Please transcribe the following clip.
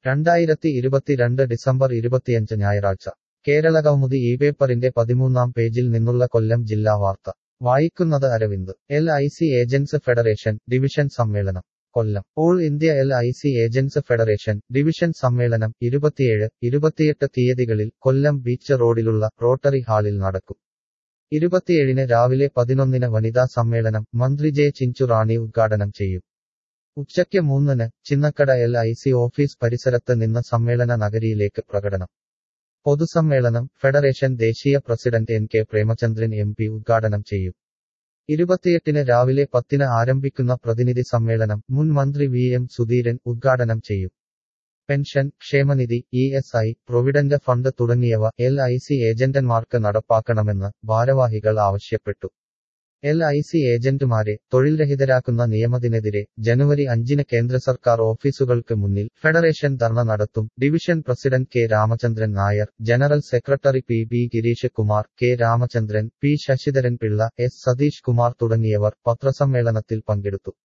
രണ്ടായിരത്തി ഇരുപത്തിരണ്ട് ഡിസംബർ ഇരുപത്തിയഞ്ച് ഞായറാഴ്ച കേരളകൗമുദി ഈ പേപ്പറിന്റെ പതിമൂന്നാം പേജിൽ നിന്നുള്ള കൊല്ലം ജില്ലാ വാർത്ത വായിക്കുന്നത് Aravind L I C agents federation division സമ്മേളനം Kollam all India L I C agents federation division സമ്മേളനം ഇരുപത്തിയേഴ് ഇരുപത്തിയെട്ട് തീയതികളിൽ കൊല്ലം ബീച്ച് റോഡിലുള്ള റോട്ടറി ഹാളിൽ നടക്കും ഇരുപത്തിയേഴിന് രാവിലെ പതിനൊന്നിന് വനിതാ സമ്മേളനം മന്ത്രി ജെ ചിഞ്ചുറാണി ഉദ്ഘാടനം ചെയ്യും ഉച്ചയ്ക്ക് മൂന്നിന് Chinnakada L I C office പരിസരത്ത് നിന്ന് സമ്മേളന നഗരിയിലേക്ക് പ്രകടനം പൊതുസമ്മേളനം ഫെഡറേഷൻ ദേശീയ president N K Premachandran M P ഉദ്ഘാടനം ചെയ്യും ഇരുപത്തിയെട്ടിന് രാവിലെ പത്തിന് ആരംഭിക്കുന്ന പ്രതിനിധി സമ്മേളനം മുൻ മന്ത്രി വി എം സുധീരൻ ഉദ്ഘാടനം ചെയ്യും പെൻഷൻ ക്ഷേമനിധി E S I provident fund തുടങ്ങിയവ എൽ ഐ സി ഏജന്റന്മാർക്ക് നടപ്പാക്കണമെന്ന് ഭാരവാഹികൾ ആവശ്യപ്പെട്ടു എൽ ഐ സി ഏജന്റുമാരെ തൊഴിൽരഹിതരാക്കുന്ന നിയമത്തിനെതിരെ ജനുവരി അഞ്ചിന് കേന്ദ്ര സർക്കാർ ഓഫീസുകൾക്ക് മുന്നിൽ ഫെഡറേഷൻ ധർണ നടത്തും division president K Ramachandran Nair general secretary P B Girish Kumar K Ramachandran P Sasidharan Pillai S Satheesh Kumar തുടങ്ങിയവർ പത്രസമ്മേളനത്തിൽ പങ്കെടുത്തു